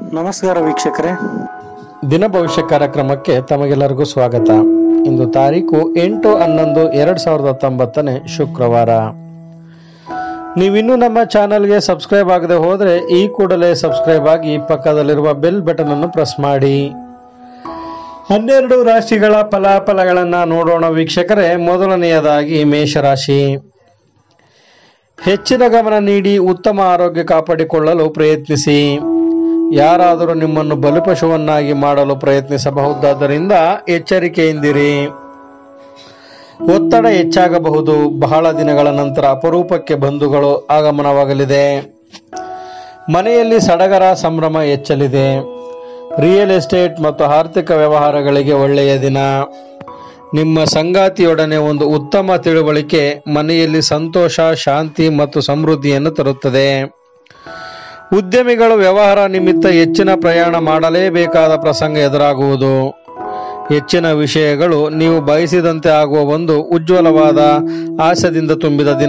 ನಮಸ್ಕಾರ ವೀಕ್ಷಕರೇ ದಿನ ಭವಿಷ್ಯ ಕಾರ್ಯಕ್ರಮಕ್ಕೆ ತಮಗೆಲ್ಲರಿಗೂ ಸ್ವಾಗತ ಇಂದು ತಾರೀಕು ಎಂಟು ಹನ್ನೊಂದು ಎರಡು ಸಾವಿರದ ಹತ್ತೊಂಬತ್ತನೇ ಶುಕ್ರವಾರ ನೀವಿನ್ನೂ ನಮ್ಮ ಚಾನಲ್ಗೆ ಸಬ್ಸ್ಕ್ರೈಬ್ ಆಗದೆ ಹೋದರೆ ಈ ಕೂಡಲೇ ಸಬ್ಸ್ಕ್ರೈಬ್ ಆಗಿ ಪಕ್ಕದಲ್ಲಿರುವ ಬೆಲ್ ಬಟನ್ ಅನ್ನು ಪ್ರೆಸ್ ಮಾಡಿ ಹನ್ನೆರಡು ರಾಶಿಗಳ ಫಲಾಫಲಗಳನ್ನು ನೋಡೋಣ ವೀಕ್ಷಕರೇ ಮೊದಲನೆಯದಾಗಿ ಮೇಷರಾಶಿ ಹೆಚ್ಚಿನ ಗಮನ ನೀಡಿ ಉತ್ತಮ ಆರೋಗ್ಯ ಕಾಪಾಡಿಕೊಳ್ಳಲು ಪ್ರಯತ್ನಿಸಿ ಯಾರಾದರೂ ನಿಮ್ಮನ್ನು ಬಲಿಪಶುವನ್ನಾಗಿ ಮಾಡಲು ಪ್ರಯತ್ನಿಸಬಹುದಾದ್ದರಿಂದ ಎಚ್ಚರಿಕೆಯಿಂದಿರಿ ಒತ್ತಡ ಹೆಚ್ಚಾಗಬಹುದು ಬಹಳ ದಿನಗಳ ನಂತರ ಅಪರೂಪಕ್ಕೆ ಬಂಧುಗಳು ಆಗಮನವಾಗಲಿದೆ ಮನೆಯಲ್ಲಿ ಸಡಗರ ಸಂಭ್ರಮ ಹೆಚ್ಚಲಿದೆ ರಿಯಲ್ ಎಸ್ಟೇಟ್ ಮತ್ತು ಆರ್ಥಿಕ ವ್ಯವಹಾರಗಳಿಗೆ ಒಳ್ಳೆಯ ದಿನ ನಿಮ್ಮ ಸಂಗಾತಿಯೊಡನೆ ಒಂದು ಉತ್ತಮ ತಿಳುವಳಿಕೆ ಮನೆಯಲ್ಲಿ ಸಂತೋಷ ಶಾಂತಿ ಮತ್ತು ಸಮೃದ್ಧಿಯನ್ನು ತರುತ್ತದೆ ಉದ್ಯಮಿಗಳು ವ್ಯವಹಾರ ನಿಮಿತ್ತ ಹೆಚ್ಚಿನ ಪ್ರಯಾಣ ಮಾಡಲೇಬೇಕಾದ ಪ್ರಸಂಗ ಎದುರಾಗುವುದು ಹೆಚ್ಚಿನ ವಿಷಯಗಳು ನೀವು ಬಯಸಿದಂತೆ ಆಗುವ ಒಂದು ಉಜ್ವಲವಾದ ಆಸೆದಿಂದ ತುಂಬಿದ ದಿನ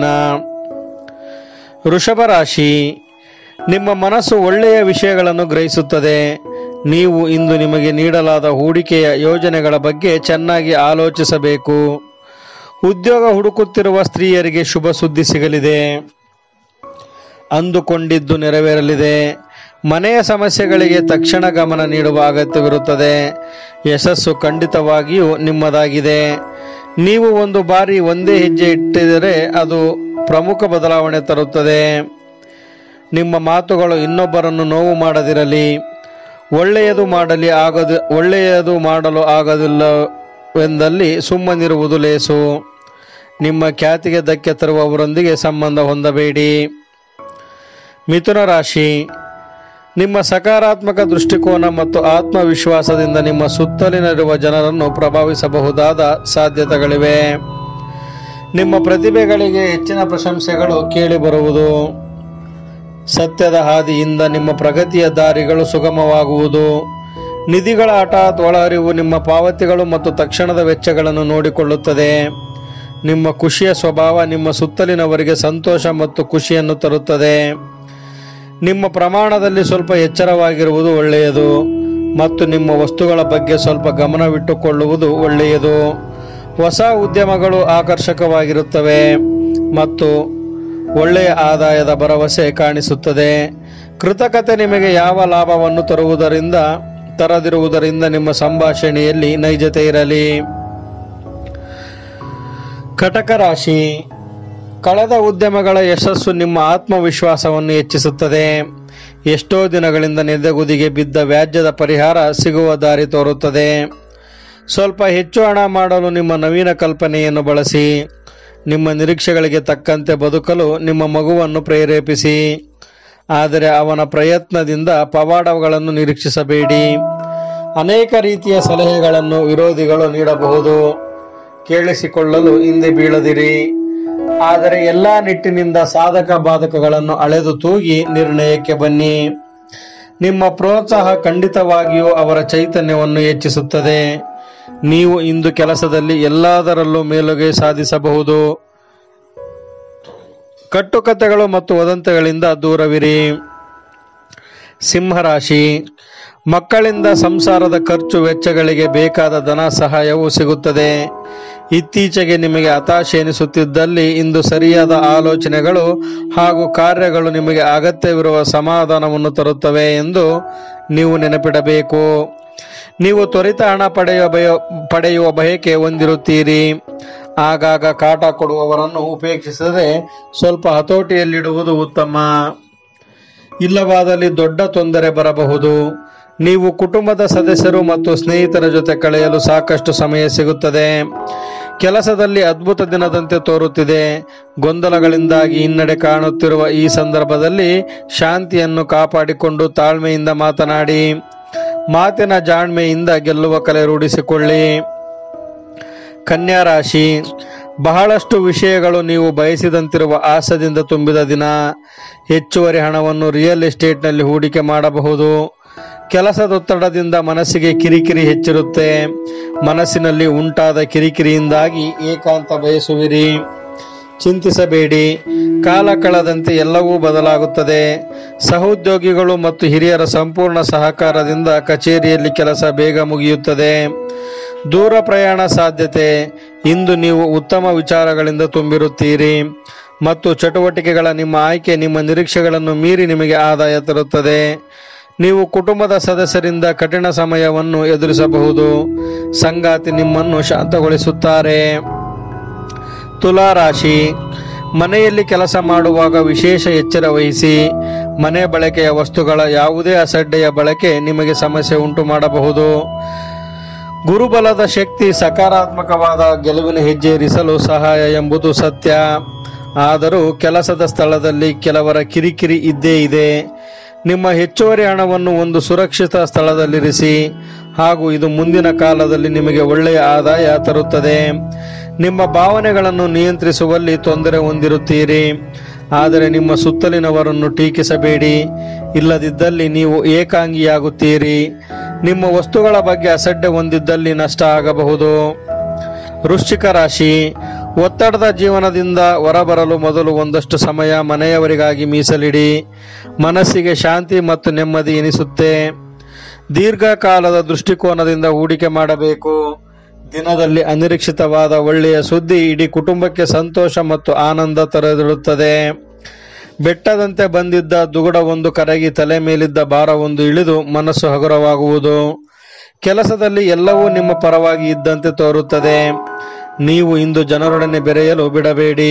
ವೃಷಭ ರಾಶಿ ನಿಮ್ಮ ಮನಸ್ಸು ಒಳ್ಳೆಯ ವಿಷಯಗಳನ್ನು ಗ್ರಹಿಸುತ್ತದೆ ನೀವು ಇಂದು ನಿಮಗೆ ನೀಡಲಾದ ಹೂಡಿಕೆಯ ಯೋಜನೆಗಳ ಬಗ್ಗೆ ಚೆನ್ನಾಗಿ ಆಲೋಚಿಸಬೇಕು ಉದ್ಯೋಗ ಹುಡುಕುತ್ತಿರುವ ಸ್ತ್ರೀಯರಿಗೆ ಶುಭ ಸುದ್ದಿ ಸಿಗಲಿದೆ ಅಂದುಕೊಂಡಿದ್ದು ನೆರವೇರಲಿದೆ ಮನೆಯ ಸಮಸ್ಯೆಗಳಿಗೆ ತಕ್ಷಣ ಗಮನ ನೀಡುವ ಅಗತ್ಯವಿರುತ್ತದೆ ಯಶಸ್ಸು ಖಂಡಿತವಾಗಿಯೂ ನಿಮ್ಮದಾಗಿದೆ ನೀವು ಒಂದು ಬಾರಿ ಒಂದೇ ಹೆಜ್ಜೆ ಇಟ್ಟಿದರೆ ಅದು ಪ್ರಮುಖ ಬದಲಾವಣೆ ತರುತ್ತದೆ ನಿಮ್ಮ ಮಾತುಗಳು ಇನ್ನೊಬ್ಬರನ್ನು ನೋವು ಮಾಡದಿರಲಿ ಒಳ್ಳೆಯದು ಮಾಡಲಿ ಆಗದು ಒಳ್ಳೆಯದು ಮಾಡಲು ಆಗದಿಲ್ಲವೆಂದಲ್ಲಿ ಸುಮ್ಮನಿರುವುದು ಲೇಸು ನಿಮ್ಮ ಖ್ಯಾತಿಗೆ ಧಕ್ಕೆ ತರುವವರೊಂದಿಗೆ ಸಂಬಂಧ ಹೊಂದಬೇಡಿ ಮಿಥುನ ರಾಶಿ ನಿಮ್ಮ ಸಕಾರಾತ್ಮಕ ದೃಷ್ಟಿಕೋನ ಮತ್ತು ಆತ್ಮವಿಶ್ವಾಸದಿಂದ ನಿಮ್ಮ ಸುತ್ತಲಿನಲ್ಲಿರುವ ಜನರನ್ನು ಪ್ರಭಾವಿಸಬಹುದಾದ ಸಾಧ್ಯತೆಗಳಿವೆ ನಿಮ್ಮ ಪ್ರತಿಭೆಗಳಿಗೆ ಹೆಚ್ಚಿನ ಪ್ರಶಂಸೆಗಳು ಕೇಳಿಬರುವುದು ಸತ್ಯದ ಹಾದಿಯಿಂದ ನಿಮ್ಮ ಪ್ರಗತಿಯ ದಾರಿಗಳು ಸುಗಮವಾಗುವುದು ನಿಧಿಗಳ ಹಠಾತ್ ಒಳಹರಿವು ನಿಮ್ಮ ಪಾವತಿಗಳು ಮತ್ತು ತಕ್ಷಣದ ವೆಚ್ಚಗಳನ್ನು ನೋಡಿಕೊಳ್ಳುತ್ತದೆ ನಿಮ್ಮ ಖುಷಿಯ ಸ್ವಭಾವ ನಿಮ್ಮ ಸುತ್ತಲಿನವರಿಗೆ ಸಂತೋಷ ಮತ್ತು ಖುಷಿಯನ್ನು ತರುತ್ತದೆ ನಿಮ್ಮ ಪ್ರಮಾಣದಲ್ಲಿ ಸ್ವಲ್ಪ ಎಚ್ಚರವಾಗಿರುವುದು ಒಳ್ಳೆಯದು ಮತ್ತು ನಿಮ್ಮ ವಸ್ತುಗಳ ಬಗ್ಗೆ ಸ್ವಲ್ಪ ಗಮನವಿಟ್ಟುಕೊಳ್ಳುವುದು ಒಳ್ಳೆಯದು ಹೊಸ ಉದ್ಯಮಗಳು ಆಕರ್ಷಕವಾಗಿರುತ್ತವೆ ಮತ್ತು ಒಳ್ಳೆಯ ಆದಾಯದ ಭರವಸೆ ಕಾಣಿಸುತ್ತದೆ ಕೃತಕತೆ ನಿಮಗೆ ಯಾವ ಲಾಭವನ್ನು ತರುವುದರಿಂದ ತರದಿರುವುದರಿಂದ ನಿಮ್ಮ ಸಂಭಾಷಣೆಯಲ್ಲಿ ನೈಜತೆ ಇರಲಿ ಕಟಕ ರಾಶಿ ಕಳೆದ ಉದ್ಯಮಗಳ ಯಶಸ್ಸು ನಿಮ್ಮ ಆತ್ಮವಿಶ್ವಾಸವನ್ನು ಹೆಚ್ಚಿಸುತ್ತದೆ ಎಷ್ಟೋ ದಿನಗಳಿಂದ ನೆದೆಗುದಿಗೆ ಬಿದ್ದ ವ್ಯಾಜ್ಯದ ಪರಿಹಾರ ಸಿಗುವ ದಾರಿ ತೋರುತ್ತದೆ ಸ್ವಲ್ಪ ಹೆಚ್ಚು ಹಣ ಮಾಡಲು ನಿಮ್ಮ ನವೀನ ಕಲ್ಪನೆಯನ್ನು ಬಳಸಿ ನಿಮ್ಮ ನಿರೀಕ್ಷೆಗಳಿಗೆ ತಕ್ಕಂತೆ ಬದುಕಲು ನಿಮ್ಮ ಮಗುವನ್ನು ಪ್ರೇರೇಪಿಸಿ ಆದರೆ ಅವನ ಪ್ರಯತ್ನದಿಂದ ಪವಾಡಗಳನ್ನು ನಿರೀಕ್ಷಿಸಬೇಡಿ ಅನೇಕ ರೀತಿಯ ಸಲಹೆಗಳನ್ನು ವಿರೋಧಿಗಳು ನೀಡಬಹುದು ಕೇಳಿಸಿಕೊಳ್ಳಲು ಹಿಂದೆ ಬೀಳದಿರಿ ಆದರೆ ಎಲ್ಲಾ ನಿಟ್ಟಿನಿಂದ ಸಾಧಕ ಬಾಧಕಗಳನ್ನು ಅಳೆದು ತೂಗಿ ನಿರ್ಣಯಕ್ಕೆ ಬನ್ನಿ ನಿಮ್ಮ ಪ್ರೋತ್ಸಾಹ ಖಂಡಿತವಾಗಿಯೂ ಅವರ ಚೈತನ್ಯವನ್ನು ಹೆಚ್ಚಿಸುತ್ತದೆ ನೀವು ಇಂದು ಕೆಲಸದಲ್ಲಿ ಎಲ್ಲದರಲ್ಲೂ ಮೇಲುಗೈ ಸಾಧಿಸಬಹುದು ಕಟ್ಟುಕತೆಗಳು ಮತ್ತು ವದಂತೆಗಳಿಂದ ದೂರವಿರಿ ಸಿಂಹರಾಶಿ ಮಕ್ಕಳಿಂದ ಸಂಸಾರದ ಖರ್ಚು ವೆಚ್ಚಗಳಿಗೆ ಬೇಕಾದ ಧನ ಸಹಾಯವು ಸಿಗುತ್ತದೆ ಇತ್ತೀಚೆಗೆ ನಿಮಗೆ ಹತಾಶೆ ಎನಿಸುತ್ತಿದ್ದಲ್ಲಿ ಇಂದು ಸರಿಯಾದ ಆಲೋಚನೆಗಳು ಹಾಗೂ ಕಾರ್ಯಗಳು ನಿಮಗೆ ಅಗತ್ಯವಿರುವ ಸಮಾಧಾನವನ್ನು ತರುತ್ತವೆ ಎಂದು ನೀವು ನೆನಪಿಡಬೇಕು ನೀವು ತ್ವರಿತ ಹಣ ಪಡೆಯುವ ಬಯ ಪಡೆಯುವ ಬಯಕೆ ಹೊಂದಿರುತ್ತೀರಿ ಆಗಾಗ ಕಾಟ ಕೊಡುವವರನ್ನು ಉಪೇಕ್ಷಿಸದೆ ಸ್ವಲ್ಪ ಹತೋಟಿಯಲ್ಲಿಡುವುದು ಉತ್ತಮ ಇಲ್ಲವಾದಲ್ಲಿ ದೊಡ್ಡ ತೊಂದರೆ ಬರಬಹುದು ನೀವು ಕುಟುಂಬದ ಸದಸ್ಯರು ಮತ್ತು ಸ್ನೇಹಿತರ ಜೊತೆ ಕಳೆಯಲು ಸಾಕಷ್ಟು ಸಮಯ ಸಿಗುತ್ತದೆ ಕೆಲಸದಲ್ಲಿ ಅದ್ಭುತ ದಿನದಂತೆ ತೋರುತ್ತಿದೆ ಗೊಂದಲಗಳಿಂದಾಗಿ ಹಿನ್ನಡೆ ಕಾಣುತ್ತಿರುವ ಈ ಸಂದರ್ಭದಲ್ಲಿ ಶಾಂತಿಯನ್ನು ಕಾಪಾಡಿಕೊಂಡು ತಾಳ್ಮೆಯಿಂದ ಮಾತನಾಡಿ ಮಾತಿನ ಜಾಣ್ಮೆಯಿಂದ ಗೆಲ್ಲುವ ಕಲೆ ರೂಢಿಸಿಕೊಳ್ಳಿ ಕನ್ಯಾ ರಾಶಿ ಬಹಳಷ್ಟು ವಿಷಯಗಳು ನೀವು ಬಯಸಿದಂತಿರುವ ಆಸದಿಂದ ತುಂಬಿದ ದಿನ ಹೆಚ್ಚುವರಿ ಹಣವನ್ನು ರಿಯಲ್ ಎಸ್ಟೇಟ್ನಲ್ಲಿ ಹೂಡಿಕೆ ಮಾಡಬಹುದು ಕೆಲಸದೊತ್ತಡದಿಂದ ಮನಸ್ಸಿಗೆ ಕಿರಿಕಿರಿ ಹೆಚ್ಚಿರುತ್ತೆ ಮನಸ್ಸಿನಲ್ಲಿ ಉಂಟಾದ ಕಿರಿಕಿರಿಯಿಂದಾಗಿ ಏಕಾಂತ ಬಯಸುವಿರಿ ಚಿಂತಿಸಬೇಡಿ ಕಾಲ ಕಳೆದಂತೆ ಎಲ್ಲವೂ ಬದಲಾಗುತ್ತದೆ ಸಹೋದ್ಯೋಗಿಗಳು ಮತ್ತು ಹಿರಿಯರ ಸಂಪೂರ್ಣ ಸಹಕಾರದಿಂದ ಕಚೇರಿಯಲ್ಲಿ ಕೆಲಸ ಬೇಗ ಮುಗಿಯುತ್ತದೆ ದೂರ ಪ್ರಯಾಣ ಸಾಧ್ಯತೆ ಇಂದು ನೀವು ಉತ್ತಮ ವಿಚಾರಗಳಿಂದ ತುಂಬಿರುತ್ತೀರಿ ಮತ್ತು ಚಟುವಟಿಕೆಗಳ ನಿಮ್ಮ ಆಯ್ಕೆ ನಿಮ್ಮ ನಿರೀಕ್ಷೆಗಳನ್ನು ಮೀರಿ ನಿಮಗೆ ಆದಾಯ ತರುತ್ತದೆ ನೀವು ಕುಟುಂಬದ ಸದಸ್ಯರಿಂದ ಕಠಿಣ ಸಮಯವನ್ನು ಎದುರಿಸಬಹುದು ಸಂಗಾತಿ ನಿಮ್ಮನ್ನು ಶಾಂತಗೊಳಿಸುತ್ತಾರೆ ತುಲಾ ರಾಶಿ ಮನೆಯಲ್ಲಿ ಕೆಲಸ ಮಾಡುವಾಗ ವಿಶೇಷ ಎಚ್ಚರ ವಹಿಸಿ ಮನೆ ಬಳಕೆಯ ವಸ್ತುಗಳ ಯಾವುದೇ ಅಸಡ್ಡೆಯ ಬಳಕೆ ನಿಮಗೆ ಸಮಸ್ಯೆ ಉಂಟು ಮಾಡಬಹುದು ಗುರುಬಲದ ಶಕ್ತಿ ಸಕಾರಾತ್ಮಕವಾದ ಗೆಲುವಿನ ಹೆಜ್ಜೆ ಇರಿಸಲು ಸಹಾಯ ಎಂಬುದು ಸತ್ಯ ಆದರೂ ಕೆಲಸದ ಸ್ಥಳದಲ್ಲಿ ಕೆಲವರ ಕಿರಿಕಿರಿ ಇದ್ದೇ ಇದೆ ನಿಮ್ಮ ಹೆಚ್ಚುವರಿ ಹಣವನ್ನು ಒಂದು ಸುರಕ್ಷಿತ ಸ್ಥಳದಲ್ಲಿರಿಸಿ ಹಾಗೂ ಇದು ಮುಂದಿನ ಕಾಲದಲ್ಲಿ ನಿಮಗೆ ಒಳ್ಳೆಯ ಆದಾಯ ತರುತ್ತದೆ ನಿಮ್ಮ ಭಾವನೆಗಳನ್ನು ನಿಯಂತ್ರಿಸುವಲ್ಲಿ ತೊಂದರೆ ಹೊಂದಿರುತ್ತೀರಿ ಆದರೆ ನಿಮ್ಮ ಸುತ್ತಲಿನವರನ್ನು ಟೀಕಿಸಬೇಡಿ ಇಲ್ಲದಿದ್ದಲ್ಲಿ ನೀವು ಏಕಾಂಗಿಯಾಗುತ್ತೀರಿ ನಿಮ್ಮ ವಸ್ತುಗಳ ಬಗ್ಗೆ ಅಸಡ್ಡೆ ಹೊಂದಿದ್ದಲ್ಲಿ ನಷ್ಟ ಆಗಬಹುದು ವೃಶ್ಚಿಕ ರಾಶಿ ಒತ್ತಡದ ಜೀವನದಿಂದ ಹೊರಬರಲು ಮೊದಲು ಒಂದಷ್ಟು ಸಮಯ ಮನೆಯವರಿಗಾಗಿ ಮೀಸಲಿಡಿ ಮನಸ್ಸಿಗೆ ಶಾಂತಿ ಮತ್ತು ನೆಮ್ಮದಿ ಎನಿಸುತ್ತೆ ದೀರ್ಘಕಾಲದ ದೃಷ್ಟಿಕೋನದಿಂದ ಹೂಡಿಕೆ ಮಾಡಬೇಕು ದಿನದಲ್ಲಿ ಅನಿರೀಕ್ಷಿತವಾದ ಒಳ್ಳೆಯ ಸುದ್ದಿ ಇಡೀ ಕುಟುಂಬಕ್ಕೆ ಸಂತೋಷ ಮತ್ತು ಆನಂದ ತರದಿರುತ್ತದೆ ಬೆಟ್ಟದಂತೆ ಬಂದಿದ್ದ ದುಗುಡವೊಂದು ಕರಗಿ ತಲೆ ಮೇಲಿದ್ದ ಭಾರವೊಂದು ಇಳಿದು ಮನಸ್ಸು ಹಗುರವಾಗುವುದು ಕೆಲಸದಲ್ಲಿ ಎಲ್ಲವೂ ನಿಮ್ಮ ಪರವಾಗಿ ಇದ್ದಂತೆ ತೋರುತ್ತದೆ ನೀವು ಇಂದು ಜನರೊಡನೆ ಬೆರೆಯಲು ಬಿಡಬೇಡಿ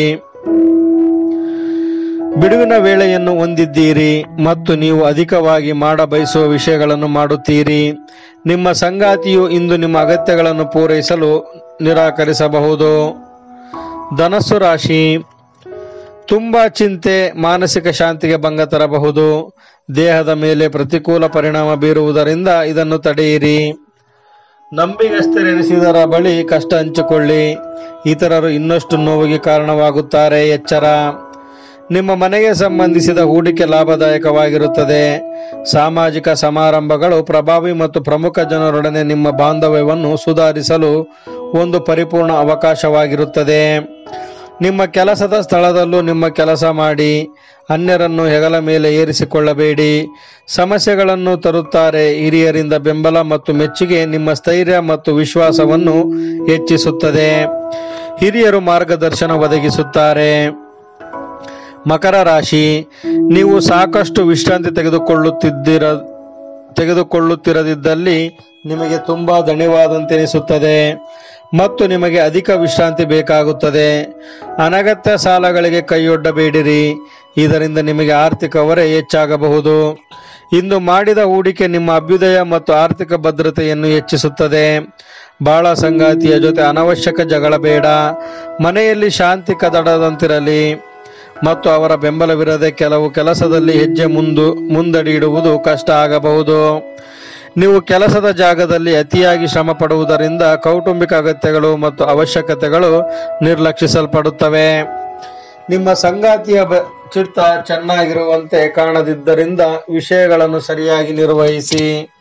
ಬಿಡುವಿನ ವೇಳೆಯನ್ನು ಹೊಂದಿದ್ದೀರಿ ಮತ್ತು ನೀವು ಅಧಿಕವಾಗಿ ಮಾಡ ಬಯಸುವ ವಿಷಯಗಳನ್ನು ಮಾಡುತ್ತೀರಿ ನಿಮ್ಮ ಸಂಗಾತಿಯು ಇಂದು ನಿಮ್ಮ ಅಗತ್ಯಗಳನ್ನು ಪೂರೈಸಲು ನಿರಾಕರಿಸಬಹುದು ಧನಸ್ಸು ರಾಶಿ ತುಂಬಾ ಚಿಂತೆ ಮಾನಸಿಕ ಶಾಂತಿಗೆ ಭಂಗ ತರಬಹುದು ದೇಹದ ಮೇಲೆ ಪ್ರತಿಕೂಲ ಪರಿಣಾಮ ಬೀರುವುದರಿಂದ ಇದನ್ನು ತಡೆಯಿರಿ ನಂಬಿಗಸ್ತರೆನಿಸಿದರ ಬಳಿ ಕಷ್ಟ ಹಂಚಿಕೊಳ್ಳಿ ಇತರರು ಇನ್ನಷ್ಟು ನೋವಿಗೆ ಕಾರಣವಾಗುತ್ತಾರೆ ಎಚ್ಚರ ನಿಮ್ಮ ಮನೆಗೆ ಸಂಬಂಧಿಸಿದ ಹೂಡಿಕೆ ಲಾಭದಾಯಕವಾಗಿರುತ್ತದೆ ಸಾಮಾಜಿಕ ಸಮಾರಂಭಗಳು ಪ್ರಭಾವಿ ಮತ್ತು ಪ್ರಮುಖ ಜನರೊಡನೆ ನಿಮ್ಮ ಬಾಂಧವ್ಯವನ್ನು ಸುಧಾರಿಸಲು ಒಂದು ಪರಿಪೂರ್ಣ ಅವಕಾಶವಾಗಿರುತ್ತದೆ ನಿಮ್ಮ ಕೆಲಸದ ಸ್ಥಳದಲ್ಲೂ ನಿಮ್ಮ ಕೆಲಸ ಮಾಡಿ ಅನ್ಯರನ್ನು ಹೆಗಲ ಮೇಲೆ ಏರಿಸಿಕೊಳ್ಳಬೇಡಿ ಸಮಸ್ಯೆಗಳನ್ನು ತರುತ್ತಾರೆ ಹಿರಿಯರಿಂದ ಬೆಂಬಲ ಮತ್ತು ಮೆಚ್ಚುಗೆ ನಿಮ್ಮ ಸ್ಥೈರ್ಯ ಮತ್ತು ವಿಶ್ವಾಸವನ್ನು ಹೆಚ್ಚಿಸುತ್ತದೆ ಹಿರಿಯರು ಮಾರ್ಗದರ್ಶನ ಒದಗಿಸುತ್ತಾರೆ ಮಕರ ರಾಶಿ ನೀವು ಸಾಕಷ್ಟು ವಿಶ್ರಾಂತಿ ತೆಗೆದುಕೊಳ್ಳುತ್ತಿದ್ದಿರ ತೆಗೆದುಕೊಳ್ಳುತ್ತಿರದಿದ್ದಲ್ಲಿ ನಿಮಗೆ ತುಂಬಾ ದಣಿವಾದಂತೆನಿಸುತ್ತದೆ ಮತ್ತು ನಿಮಗೆ ಅಧಿಕ ವಿಶ್ರಾಂತಿ ಬೇಕಾಗುತ್ತದೆ ಅನಗತ್ಯ ಸಾಲಗಳಿಗೆ ಕೈಯೊಡ್ಡಬೇಡಿರಿ ಇದರಿಂದ ನಿಮಗೆ ಆರ್ಥಿಕ ಹೊರೆ ಹೆಚ್ಚಾಗಬಹುದು ಇಂದು ಮಾಡಿದ ಹೂಡಿಕೆ ನಿಮ್ಮ ಅಭ್ಯುದಯ ಮತ್ತು ಆರ್ಥಿಕ ಭದ್ರತೆಯನ್ನು ಹೆಚ್ಚಿಸುತ್ತದೆ ಬಾಳ ಸಂಗಾತಿಯ ಜೊತೆ ಅನವಶ್ಯಕ ಜಗಳ ಬೇಡ ಮನೆಯಲ್ಲಿ ಶಾಂತಿ ಕದಡದಂತಿರಲಿ ಮತ್ತು ಅವರ ಬೆಂಬಲವಿರದೆ ಕೆಲವು ಕೆಲಸದಲ್ಲಿ ಹೆಜ್ಜೆ ಮುಂದು ಮುಂದಡಿ ಇಡುವುದು ಕಷ್ಟ ಆಗಬಹುದು ನೀವು ಕೆಲಸದ ಜಾಗದಲ್ಲಿ ಅತಿಯಾಗಿ ಶ್ರಮ ಪಡುವುದರಿಂದ ಕೌಟುಂಬಿಕ ಅಗತ್ಯಗಳು ಮತ್ತು ಅವಶ್ಯಕತೆಗಳು ನಿರ್ಲಕ್ಷಿಸಲ್ಪಡುತ್ತವೆ ನಿಮ್ಮ ಸಂಗಾತಿಯ ಬ- ಚಿತ್ತ ಚೆನ್ನಾಗಿರುವಂತೆ ಕಾಣದಿದ್ದರಿಂದ ವಿಷಯಗಳನ್ನು ಸರಿಯಾಗಿ ನಿರ್ವಹಿಸಿ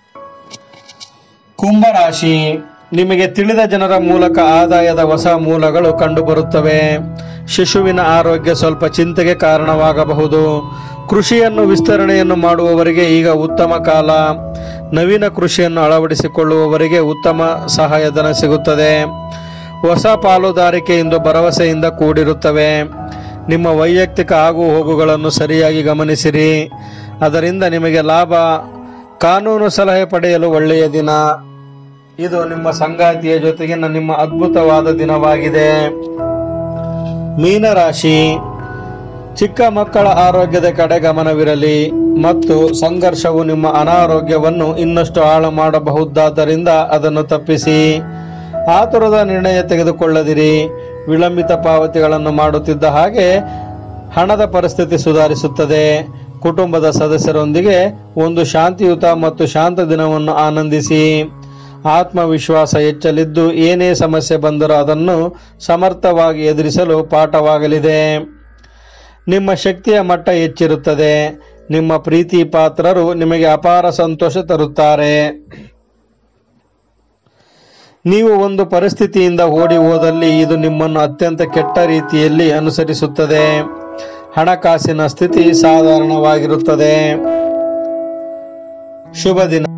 ಕುಂಭರಾಶಿ ನಿಮಗೆ ತಿಳಿದ ಜನರ ಮೂಲಕ ಆದಾಯದ ಹೊಸ ಮೂಲಗಳು ಕಂಡುಬರುತ್ತವೆ ಶಿಶುವಿನ ಆರೋಗ್ಯ ಸ್ವಲ್ಪ ಚಿಂತೆಗೆ ಕಾರಣವಾಗಬಹುದು ಕೃಷಿಯನ್ನು ವಿಸ್ತರಣೆಯನ್ನು ಮಾಡುವವರಿಗೆ ಈಗ ಉತ್ತಮ ಕಾಲ ನವೀನ ಕೃಷಿಯನ್ನು ಅಳವಡಿಸಿಕೊಳ್ಳುವವರಿಗೆ ಉತ್ತಮ ಸಹಾಯಧನ ಸಿಗುತ್ತದೆ ಹೊಸ ಪಾಲುದಾರಿಕೆ ಇಂದು ಭರವಸೆಯಿಂದ ಕೂಡಿರುತ್ತವೆ ನಿಮ್ಮ ವೈಯಕ್ತಿಕ ಆಗು ಹೋಗುಗಳನ್ನು ಸರಿಯಾಗಿ ಗಮನಿಸಿರಿ ಅದರಿಂದ ನಿಮಗೆ ಲಾಭ ಕಾನೂನು ಸಲಹೆ ಪಡೆಯಲು ಒಳ್ಳೆಯ ದಿನ ಇದು ನಿಮ್ಮ ಸಂಗಾತಿಯ ಜೊತೆಗಿನ ನಿಮ್ಮ ಅದ್ಭುತವಾದ ದಿನವಾಗಿದೆ ಮೀನರಾಶಿ ಚಿಕ್ಕ ಮಕ್ಕಳ ಆರೋಗ್ಯದ ಕಡೆ ಗಮನವಿರಲಿ ಮತ್ತು ಸಂಘರ್ಷವು ನಿಮ್ಮ ಅನಾರೋಗ್ಯವನ್ನು ಇನ್ನಷ್ಟು ಹಾಳು ಮಾಡಬಹುದಾದ್ದರಿಂದ ಅದನ್ನು ತಪ್ಪಿಸಿ ಆತುರದ ನಿರ್ಣಯ ತೆಗೆದುಕೊಳ್ಳದಿರಿ ವಿಳಂಬಿತ ಪಾವತಿಗಳನ್ನು ಮಾಡುತ್ತಿದ್ದ ಹಾಗೆ ಹಣದ ಪರಿಸ್ಥಿತಿ ಸುಧಾರಿಸುತ್ತದೆ ಕುಟುಂಬದ ಸದಸ್ಯರೊಂದಿಗೆ ಒಂದು ಶಾಂತಿಯುತ ಮತ್ತು ಶಾಂತ ದಿನವನ್ನು ಆನಂದಿಸಿ ಆತ್ಮವಿಶ್ವಾಸ ಹೆಚ್ಚಲಿದ್ದು ಏನೇ ಸಮಸ್ಯೆ ಬಂದರೂ ಅದನ್ನು ಸಮರ್ಥವಾಗಿ ಎದುರಿಸಲು ಪಾಠವಾಗಲಿದೆ ನಿಮ್ಮ ಶಕ್ತಿಯ ಮಟ್ಟ ಹೆಚ್ಚಿರುತ್ತದೆ ನಿಮ್ಮ ಪ್ರೀತಿ ಪಾತ್ರರು ನಿಮಗೆ ಅಪಾರ ಸಂತೋಷ ತರುತ್ತಾರೆ ನೀವು ಒಂದು ಪರಿಸ್ಥಿತಿಯಿಂದ ಓಡಿ ಹೋದಲ್ಲಿ ಇದು ನಿಮ್ಮನ್ನು ಅತ್ಯಂತ ಕೆಟ್ಟ ರೀತಿಯಲ್ಲಿ ಅನುಸರಿಸುತ್ತದೆ ಹಣಕಾಸಿನ ಸ್ಥಿತಿ ಸಾಧಾರಣವಾಗಿರುತ್ತದೆ ಶುಭ ದಿನ